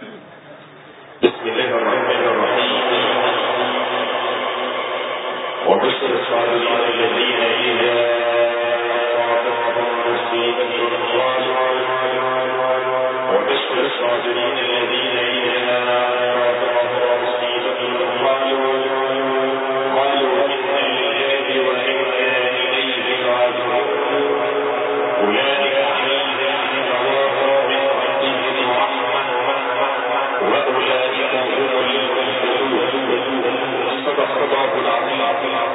بسم الله الرحمن الرحيم وبشر الصالحين الذين إذا أصابتهم مصيبة قالوا وبشر الصابرين الذين إذا أصابتهم مصيبة قالوا قالوا إنا لله وإنا إليه راجعون أولئك عليهم صلوات من ربهم ورحمة وأولئك هم المهتدون صدق الله العظيم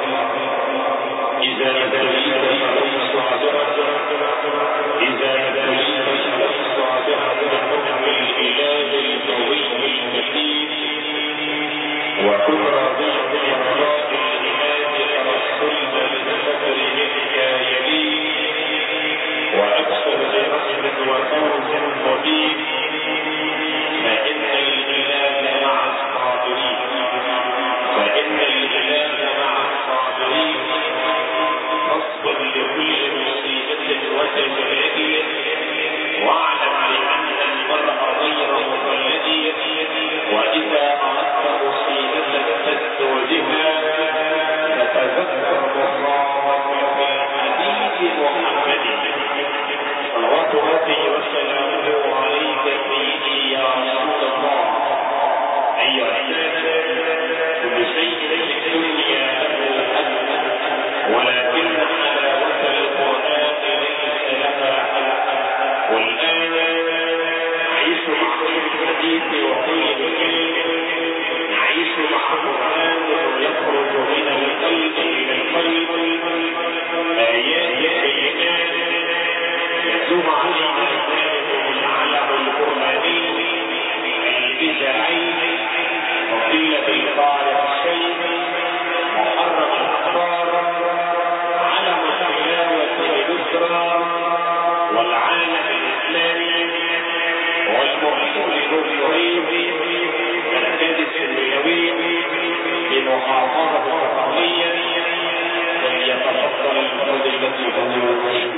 إذا ابتليت فكن صابرا إذا ابتليت فكن صابرا بحكم الإله القوي المتين وكن راضيا بإرضاء الإله فرسلت بالصبر منك يليك وأبشر برحمة وفوز مبين فإن الإله مع الصابرين فإن الإله مع الصابرين فاصبر لكل مصيبة وتجاهل واعلم بأن المرء غير مخلد وإذا أردت مصيبة فاستوجبها فتذكر مصابك في الحديث محمد صلوات ربي وسلامه عليك سيدي يا رسول الله أيها الناس كل شيء في الدنيا له حد ولكن حلاوة القرآن ليس لها حد والآن نعيش مع الحديث وكل كلمة نعيش مع قرآن يخرج من القلب إلى القلب آيات كلمات يتلو علينا ذلكم العلم القرآني الإذاعي فضيلة القارئ الشيخ محرم الأخبار علم التلاوة والذكرى والعالم الإسلامي والمحيط الدكتوري السادس المئوي بمحافظة الرقمية فليتفضل الفضيلة فضيلة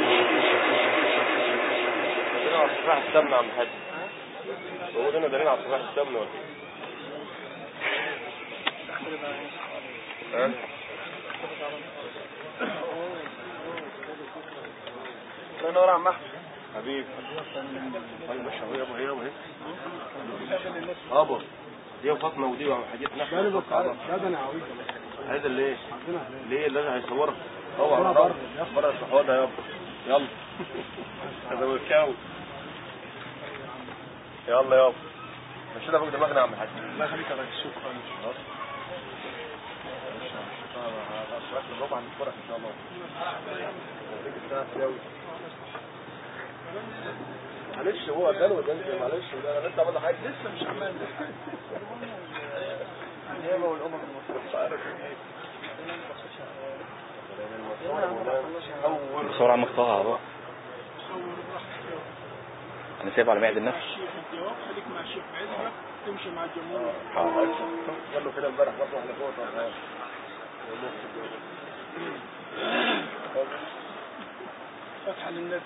دليل على صفاح السمن عم حد موجود هنا دليل على صفاح السمن ولا ايه؟ ها؟ الله ينور عم احمد حبيبي طيب مش هو يابا هي وهي ابا دي وفاطمه ودي وحاجتنا هذا اللي ايه؟ ليه اللي انا هيصورها هو على بره بره الصحوه يابا يلا هذا هو الكاو يلا يابا مشينا فوق دماغنا يا عم الحاج الله يخليك يا راجل شكرا اشرف الربع عن الفرح ان شاء الله يديك الساعه تساوي معلش هو كان وده معلش ده انا لسه عملنا حاجه لسه مش عمال النيابه والامم المصريه مش عارف ايه اول بسرعة مقطعها بقى انا سايب على معد النفس الجواب خليك مع الشيخ عزبة تمشي مع الجمهور قال له كده امبارح برضه احنا فوق طبعا فتحة للنبي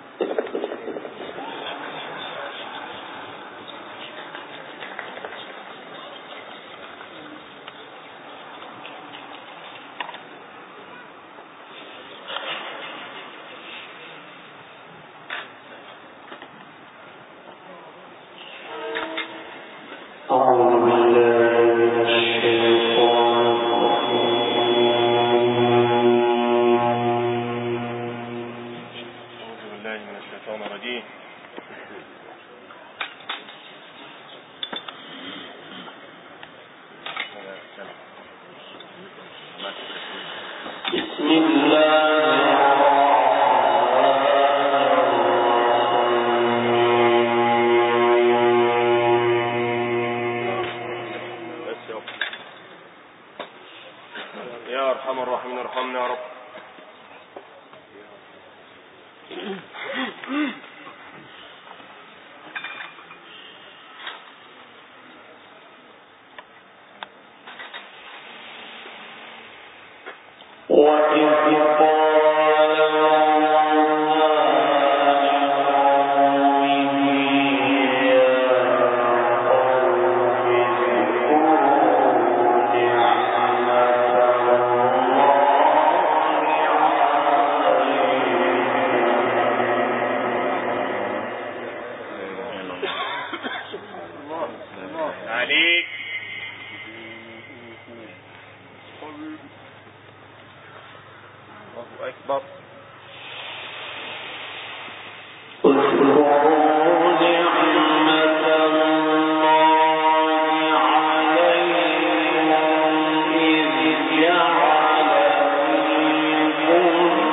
أعوذ بالله من الشيطان أعوذ بالله من الشيطان الرجيم بسم الله بس يا رب يا ارحم الراحمين ارحمنا يا رب وإذ قال موسى لقومه يا عليك الله أكبر اذكروا نعمة الله عليكم إذ جعل فيكم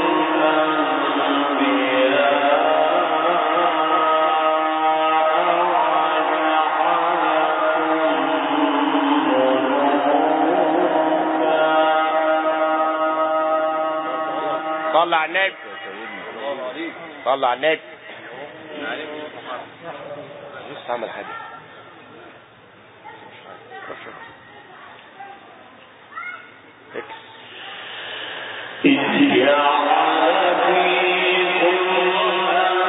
صلى على النبي صلى على النبي لسه عمل حاجة اكس إذ جعل فيكم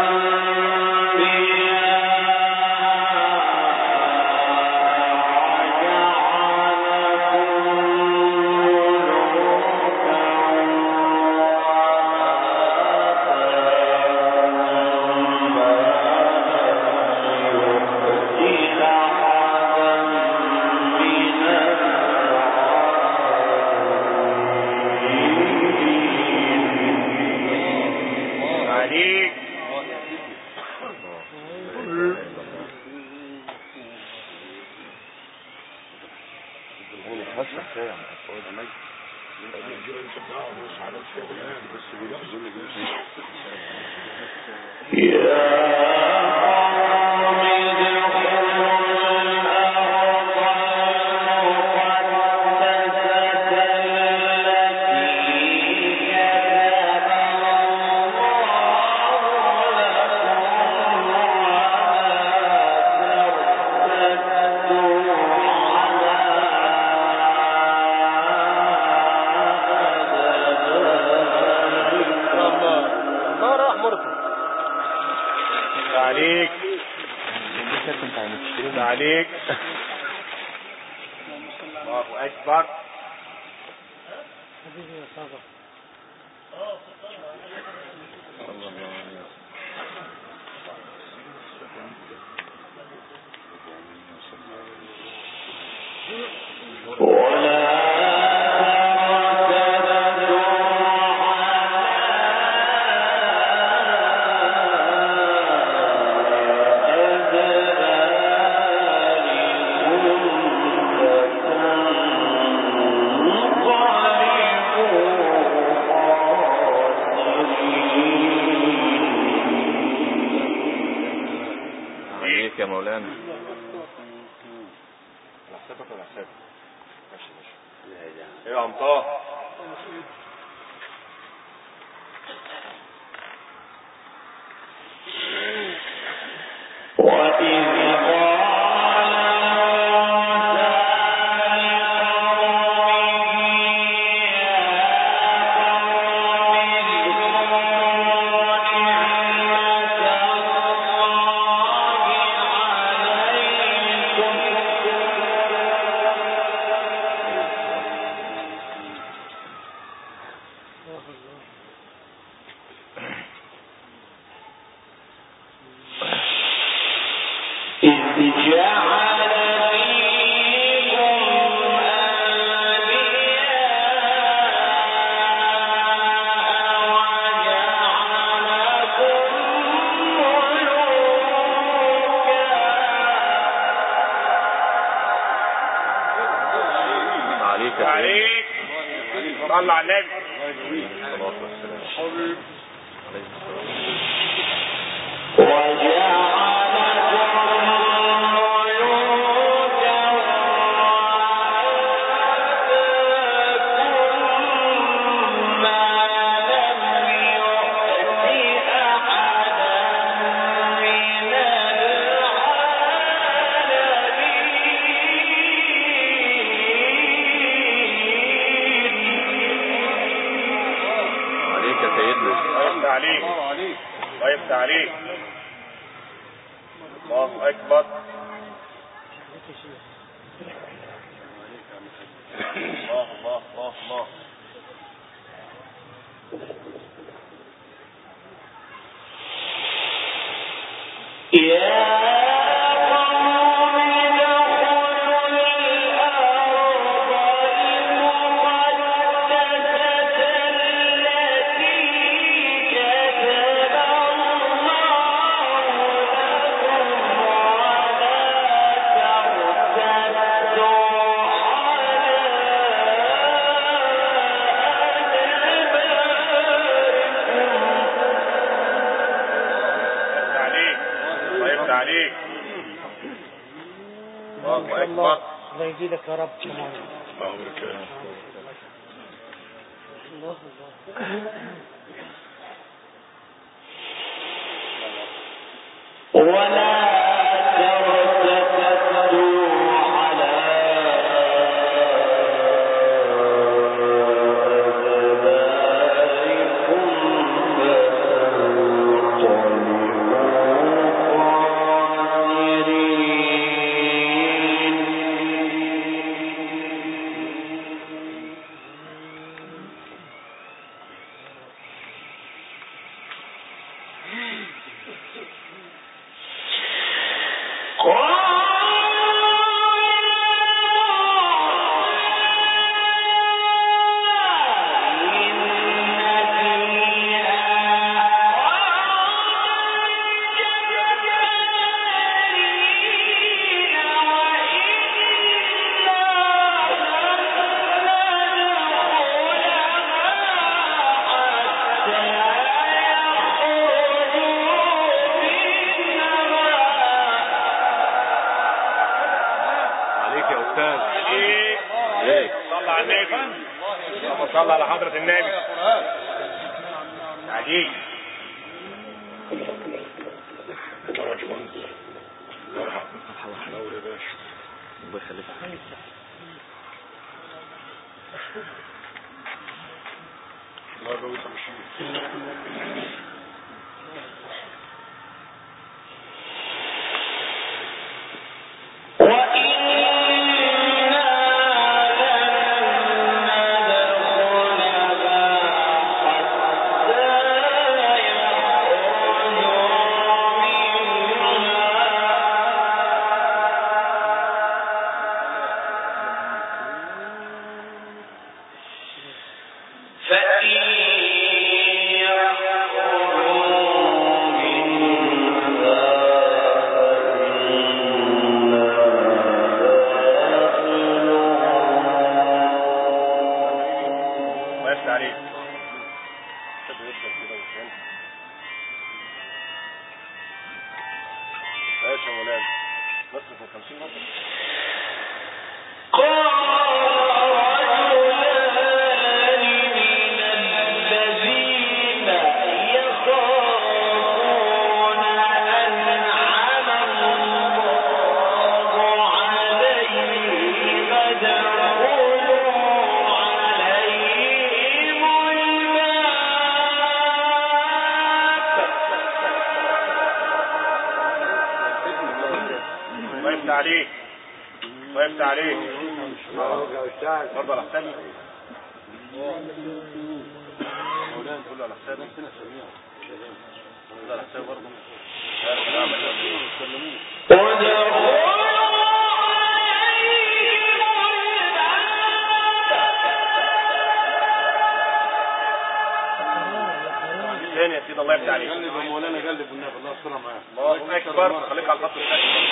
عليك الله راح مرته عليك عليك الله أكبر عليك يا مولانا على حسابك ولا حسابك ماشي ماشي ايه يا عم طه وإذ قال إذ جعل فيكم أنبياء وجعلكم ملوكا عليك يا سيدنا عليك صلى على النبي الصلاة والسلام عليه الصلاة وجعلكم ملوكا وآتاكم ما لم يؤت أحدا من العالمين عليك يا سيدنا ويفتح عليك ويفتح عليك الله أكبر الله الله الله الله يا قوم ادخلوا الله اكبر الله يزيدك يا رب كمان الله بركاته الله الله ولا ترتدوا على أدباركم فتنقلبوا خاسرين عليك يا استاذ عليك صلى على النبي اللهم صل على حضرة النبي عليك الله يخليك الله يبارك فيك فإن الله يفتح عليك كده يفضل كده وكان ماشي يا مولانا نصرف من 50 نقطة الله يفتح عليك الله يفتح عليك برضه على حسابي مولانا كله على حسابي كله على حسابي برضه ثاني يا سيدي الله يفتح عليك قلب يا مولانا قلب والنبي الله يسترها معاك الله اكبر خليك على الخط الثاني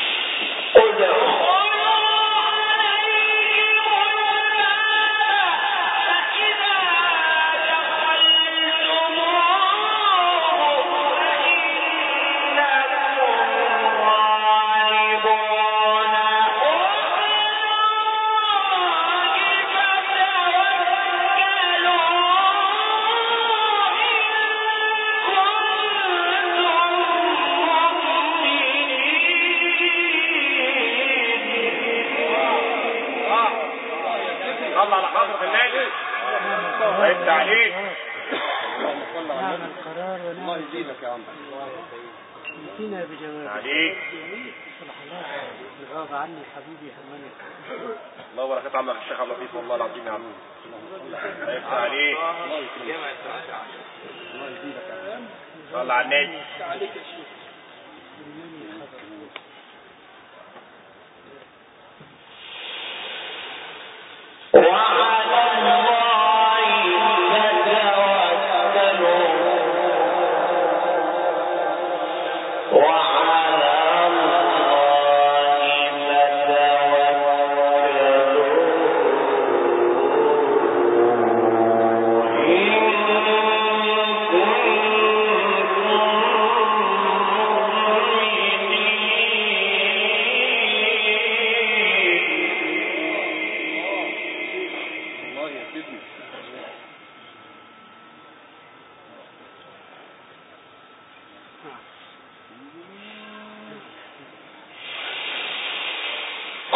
صلى على حضرة النبي الله يفتح عليك نعم القرار ونعم الله يزيدك يا عم يأتينا بجواب عليك صلح الله غاب عني حبيبي همني الله وبركاته عمك الشيخ عبد اللطيف والله العظيم يا عم الله يفتح عليك صلى على النبي وعلى الله فتوكلوا وعلى الله فتوكلوا إن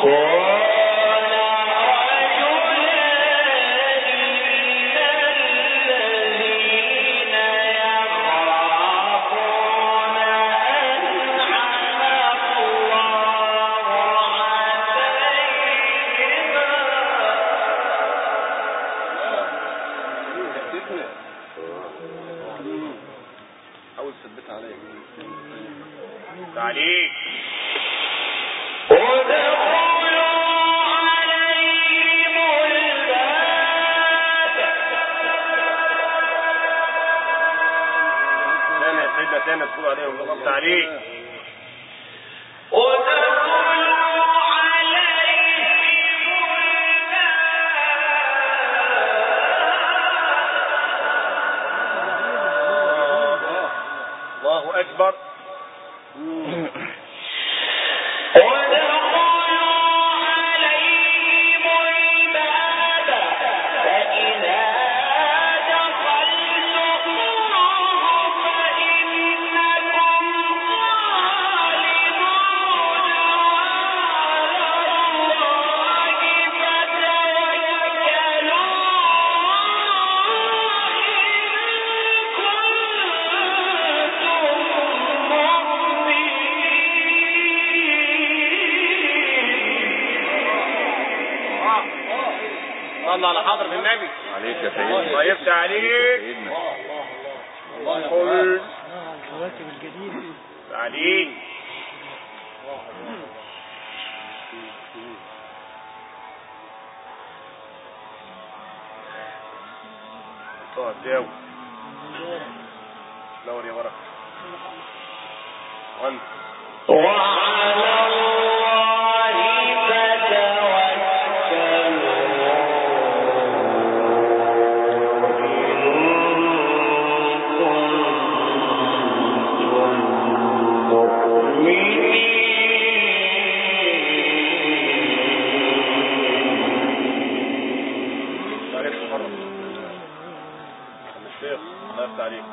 تثبت حاول تثبتها عليا تعليق تاني يا سيدنا تاني تقول عليها والله تعليق الله اكبر صلى على حضرة النبي عليك يا سيدنا الله يفتح عليك سيدنا قل آه، الكواكب الجديدة تعليق اقعد داوي دور يا ورق وانت تعرفش مرة الشيخ الله يفتح عليك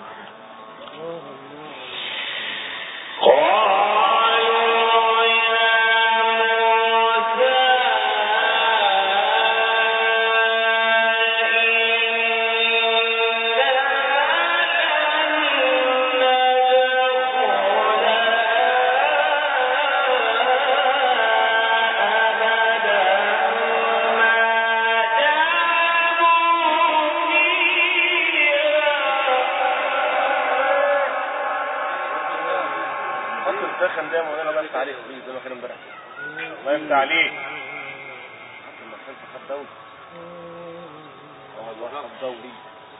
حط السخن ده يا مولانا الله يفتح عليك بليز زي ما كان امبارح الله يفتح عليك حط المكان في خط دوري اه والله خط دوري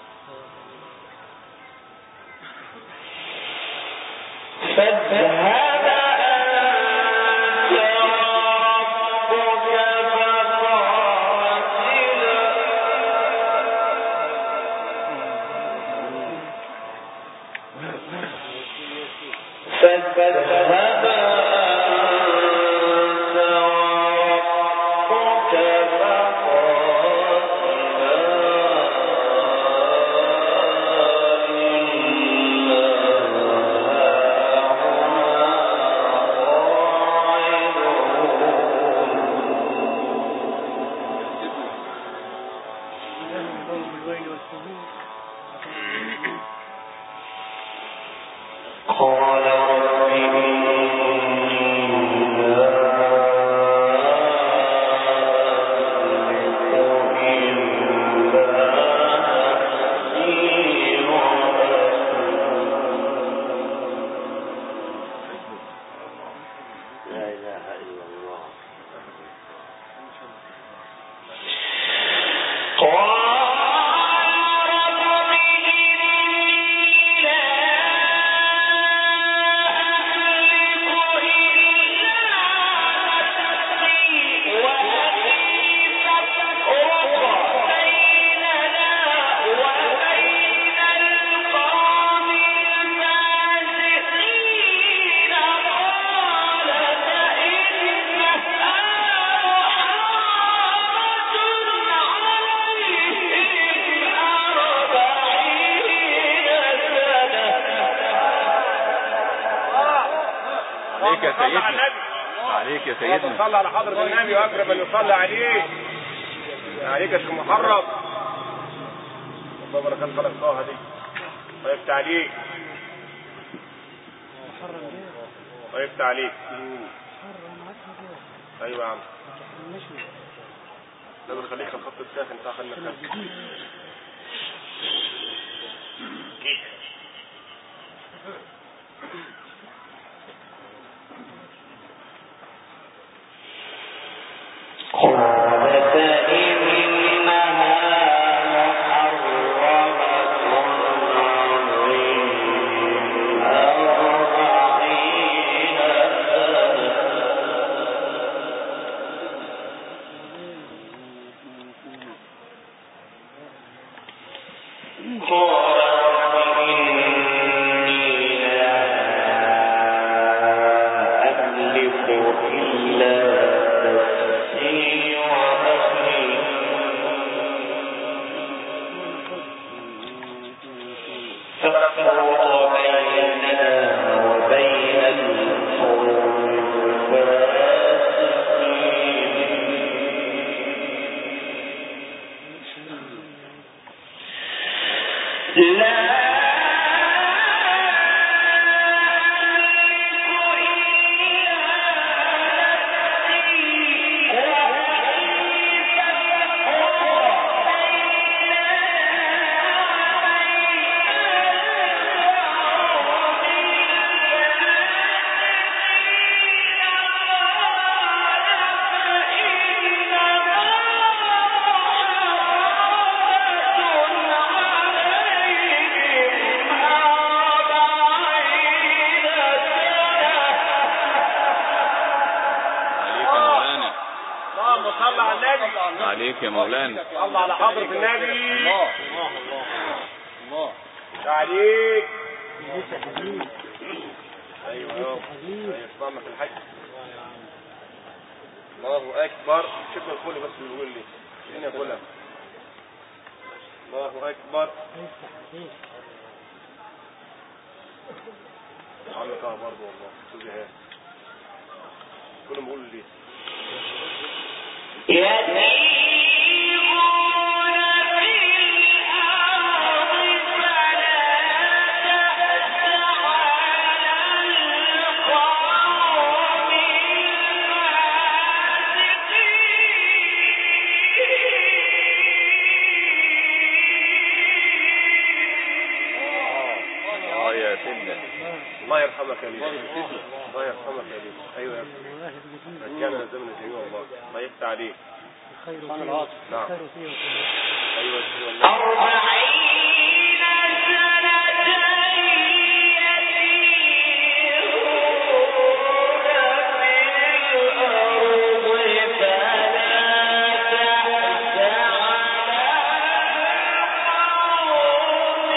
اللهم الويل والثبور قال عليك يا اللهم سيدنا صل على حضرة النبي واكرم من يصلي عليه عليك يا شيخ محرم ربنا كان خلق طه دي ويفتح عليك محرم ليه؟ ويفتح عليك محرم عسل ليه؟ ايوه يا عم ما تحرمناش من لازم خليك في الخط الساخن بتاع خلينا السنة نخلي الجديد قال فإنها محرمة عليهم أربعين سنة قال إني لا أملك إلا نفسي وأخي فافرق بيننا وبين القوم الفاسقين لا عليك يا مولانا اللهم صل على النبي عليك يا مولانا صل على حضرة النبي الله الله عليك لسه حبيب ايوه لسه يابا حبيب يسمعنا في الحج الله اكبر شوف الكل بس اللي يقول لي هنا كلها الله اكبر لسه حبيب عم طه برضه والله استاذ ايهاب كلهم بيقولوا لي يسيرون في الأرض فلا تأس على القوم الفاسقين اه يا سيدنا الله يرحمك يا ليل الله يرحمك يا ليل ايوه يا ابني الواحد جديد رجعنا زمن الجميع والله الله يفتح عليك الخير سبحان فيه الله. نعم. الخير فيه وكله ايوه يا سيدي والله أربعين سنة يسيرون في الأرض فلا تأس على القوم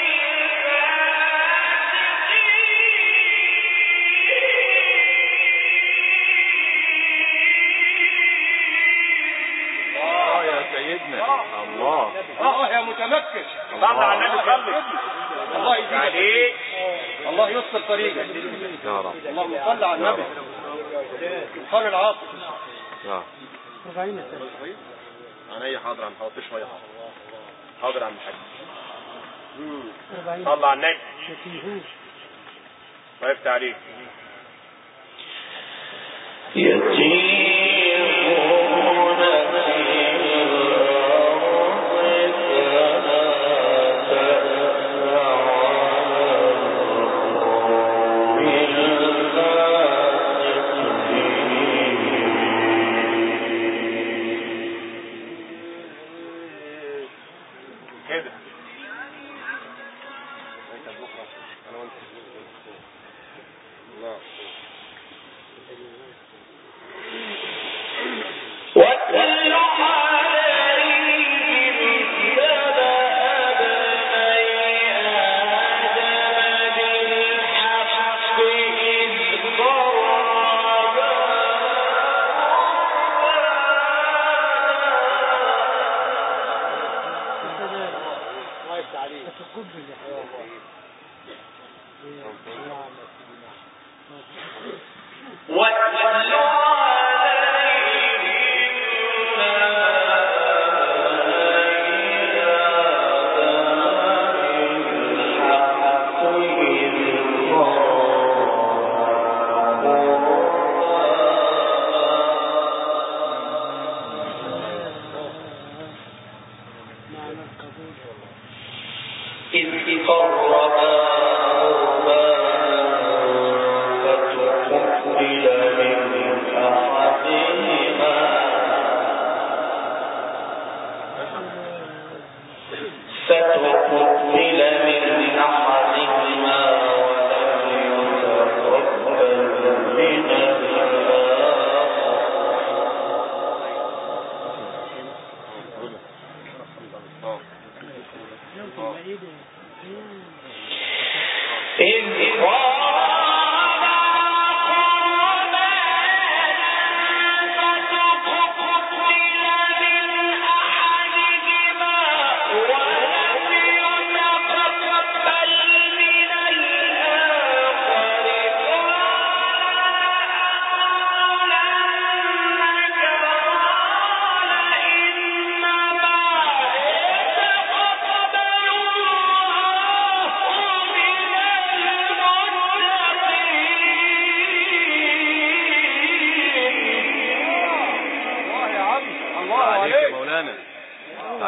الفاسقين اه يا سيدنا الله اه يا متمكن صل على النبي صلي الله يزيدك عليك الله يسر طريقك يا رب اللهم صل على النبي القرن العاصر يا 40 سنة عينيا حاضر عم حاضر شويه حاضر عم الحاج 40 صل على النبي يتيهون الله يفتح عليك يتيهون في الأرض فلا تأس على القوم الفاسقين كده انت بكره انا وانت الله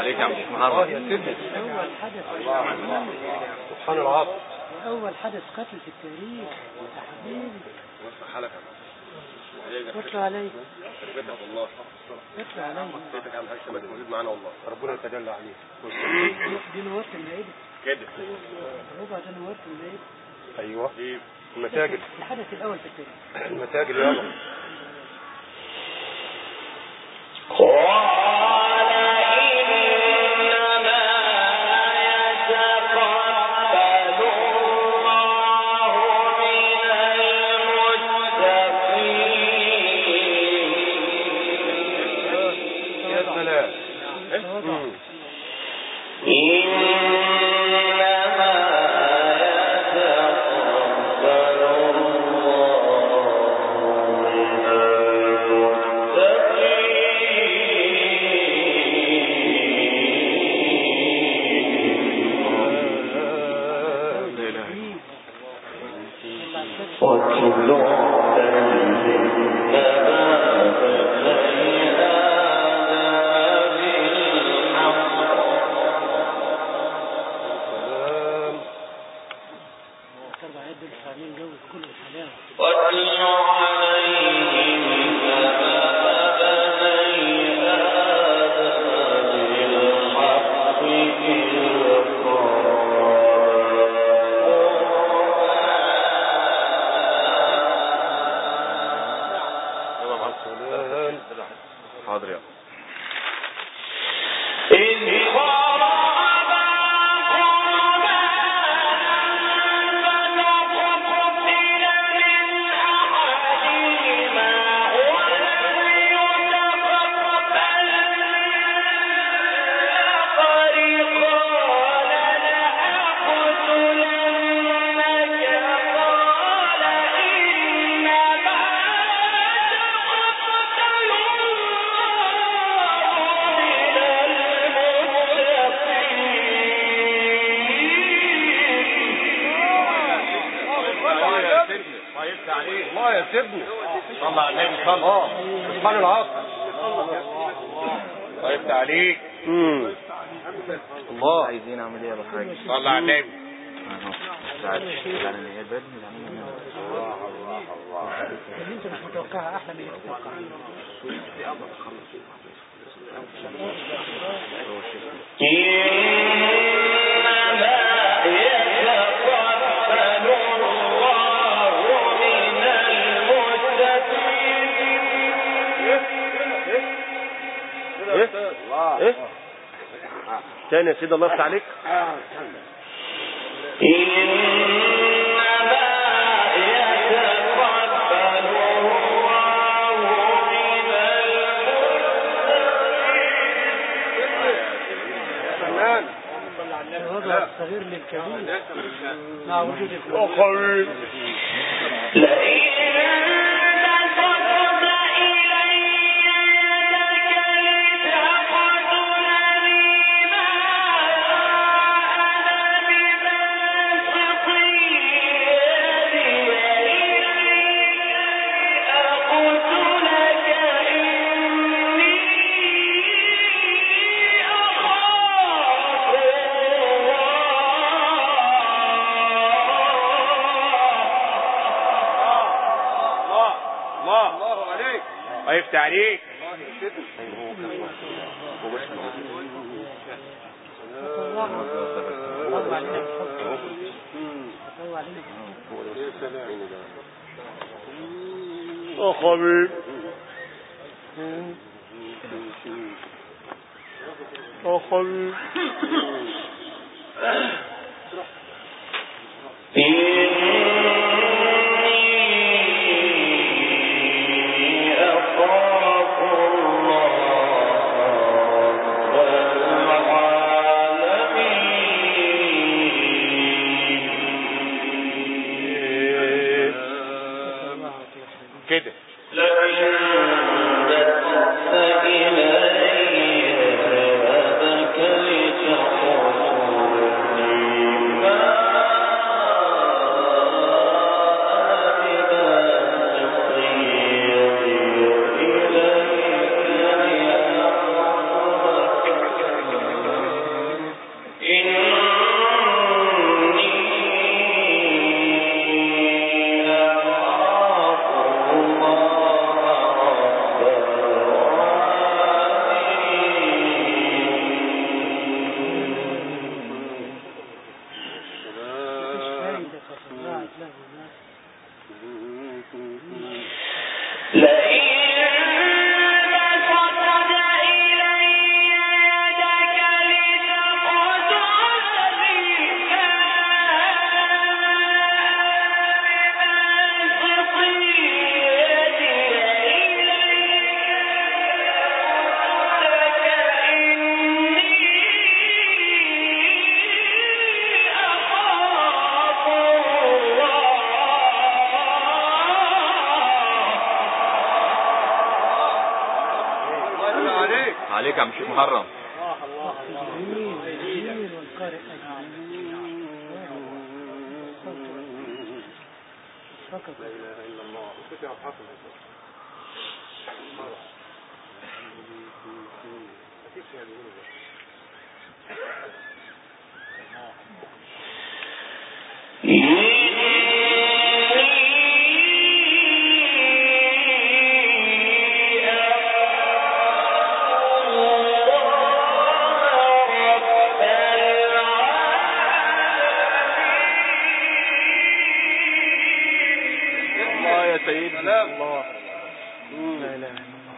عليك يا عم الشيخ اه محمد يا سيدي أول حدث سبحان العاصي أول حدث قتل في التاريخ يا حبيبي وسع حالك يا عم اطلع علي تربيتك والله اطلع علي تربيتك يا عم حاج ثبت موجود معانا والله ربنا يتجلى عليه دي نورت المعدة كده ربع ده نورت المعدة ايوه ايه المساجد الحدث الأول في التاريخ المساجد يلا قال إنما يتقبل الله من المتقين يا سلام التواضع إنما يتقبل الله من المتقين لا اله الا وكل سلام أربع عيد دول فاهمين جو كل الحلاوة واتل عليهم نبأ بني آدم بالحق إذ يلا معاك سلام حاضر يا إذ قرب قربانا فتقبل من أحدهما ولم يتقبل من الآخر قال لأقتلنك قال إنما يتقبل الله من المتقين الله يا سيدنا صلى على النبي صلى اه سبحان العاصي طيب عليك امم الله عايزين اعمل ايه يا ابو حاج صلى على النبي اهو تعال تعال ان هي بدري اللي انت مش متوقعها أحلى من اللي تتوقعها إنما يتقبل الله من المتقين ايه تاني يا سيدي الله يفتح عليك إنما يتقبل الله من المتقين الوضع الصغير للكبير مع وجود الكبير اخر لئن بسطت إلي يدك لتقتلني ما أنا بباسط يدي إليك لأقتلك إني أخاف الله الله الله عليك الله يفتح عليك طلع علينا بالحب طلع علينا بالحب يا سلام يا حبيبي يا حبيبي إني أخاف الله رب العالمين كده لئن بسطت إلي يدك لتقتلني ما أنا بباسط يدي إليك لأقتلك عليك يا عم شيخ محرم جبريل جبريل والقارئ أجمعين فقط الله يا سيدنا الله لا اله الا الله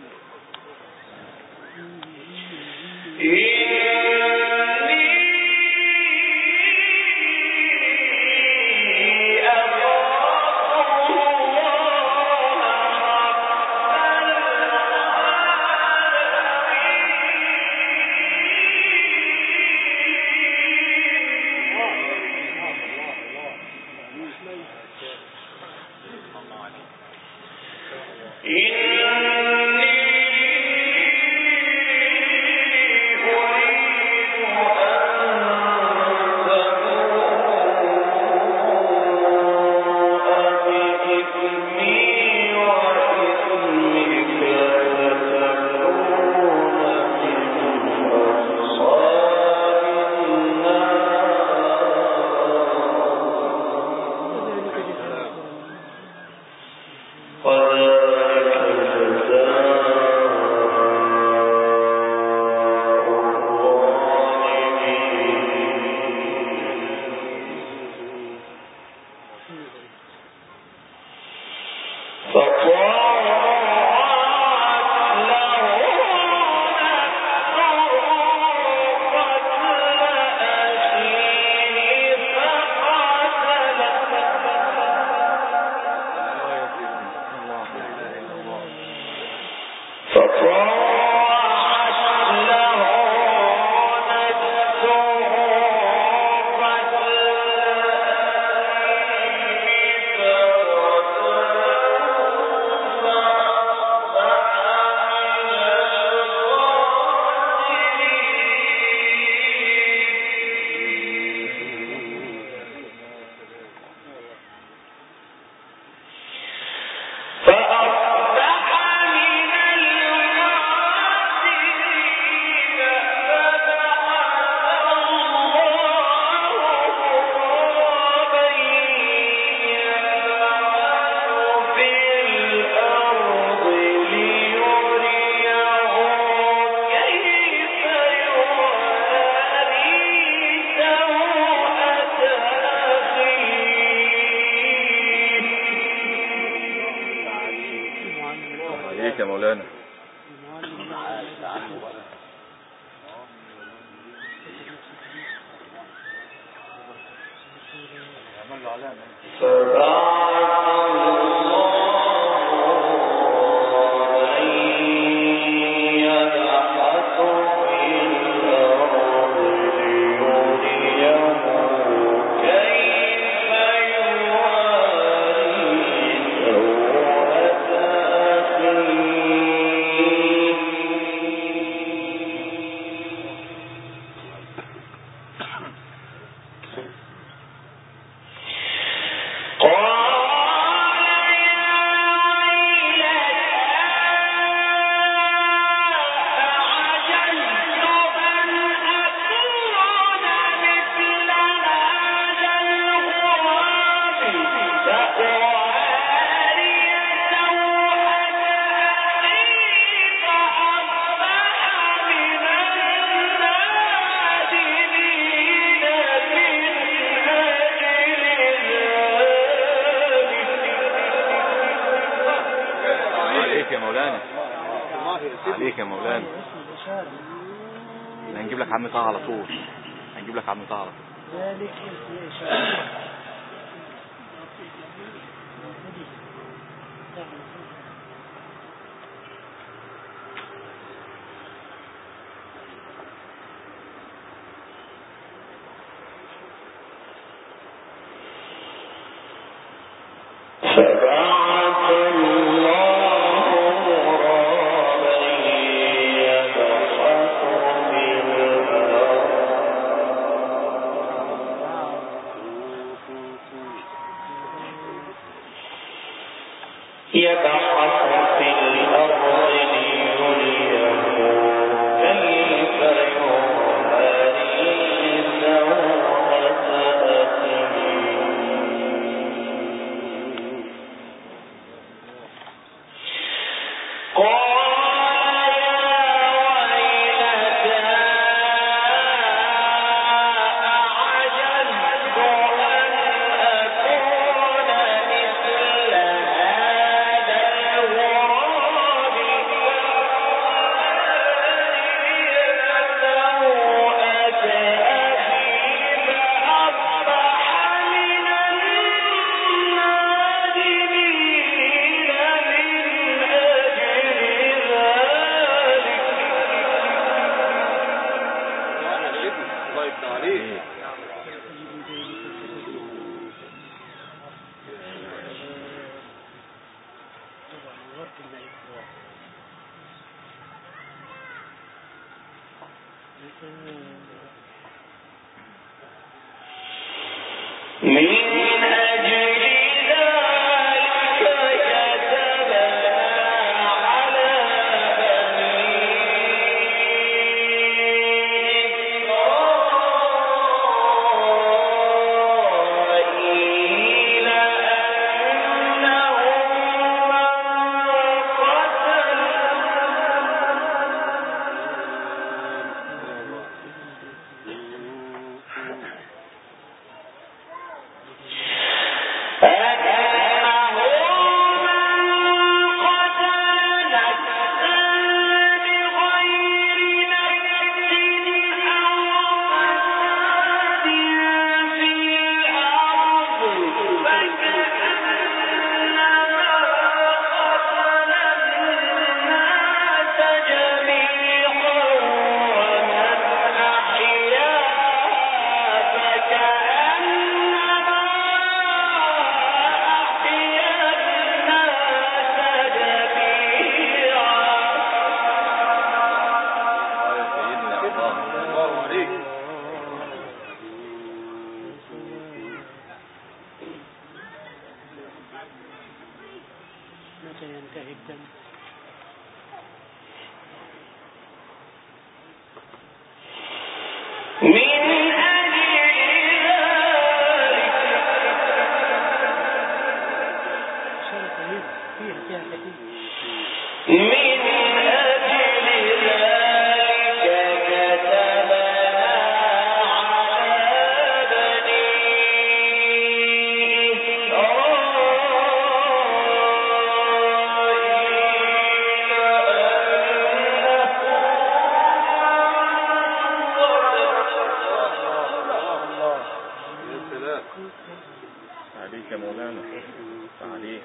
عليك يا مولانا عليك يا مولانا عليك يا مولانا اسم الإشارة هنجيب لك عم طه على طول هنجيب لك عم طه على طول ذلك اسم الإشارة فبعث الله غرابا الله يفتح عليك من أجل ذلك كتبنا على بني إسرائيل أنه من قتل الله عليك متى ينتهي الدم من أجل ذلك شرط فيه فيه فيها كثير من أجل ذلك كتبنا على بني يا سلام عليك يا مولانا عليك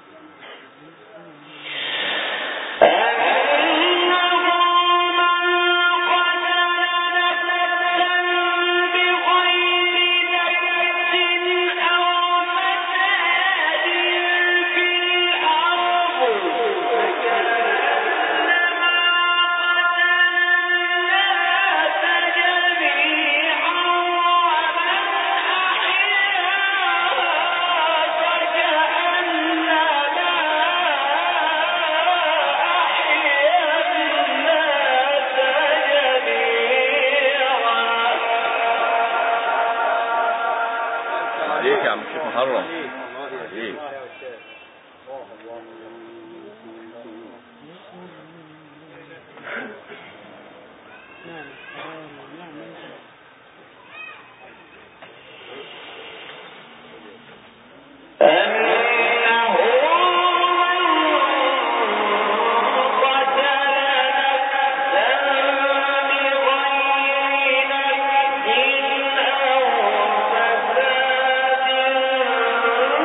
عليك يا عم الشيخ محرم عليك نعم حرام نعم منزل أنه من قتل نفسا بغير نفس أو فساد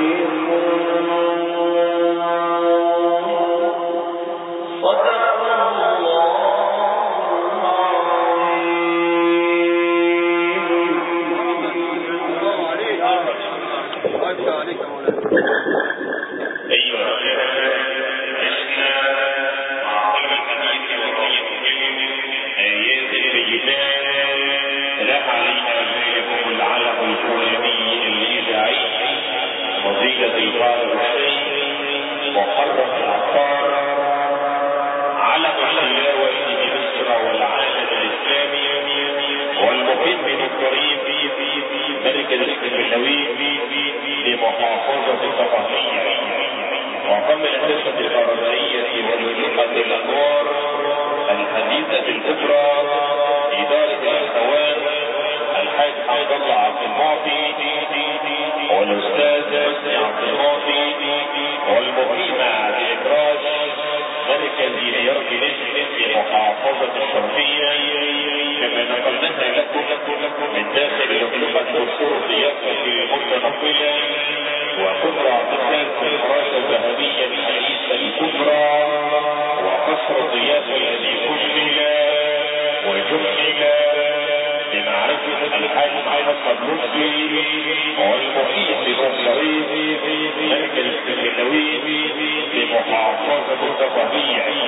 الله عليك الله عليك يا مولانا أيها عشنا مع طلب الحديث وقيم آيات بينات لا علينا ذلكم العلق الفلاني الإذاعي فضيلة القارئ الشيخ محرم العطار علق التلاوة بمصر والعالم الإسلامي والمقيم الكريم مركز الكلوي لمحافظة الثقافية وقام الأساسة القرارية والوثيقة الأنوار الحديثة الكبرى إدارة الأخوان الحاج عبد الله عبد المعطي والأستاذ حسني عبد المعطي والمقيم بإبراج مركز نيويورك نجم في محافظة الشرقية كما نقلناها لكم من داخل لقلقة دستور ضيافة المتنقلة وكبرى اعتقاد الفراشة الذهبية الحديثة الكبرى وقصر الضيافة الذي كمل وجمل لمعرفة الحاج محمد لطفي والمقيم بمصري مركز السكنوي لمحافظة الضبابية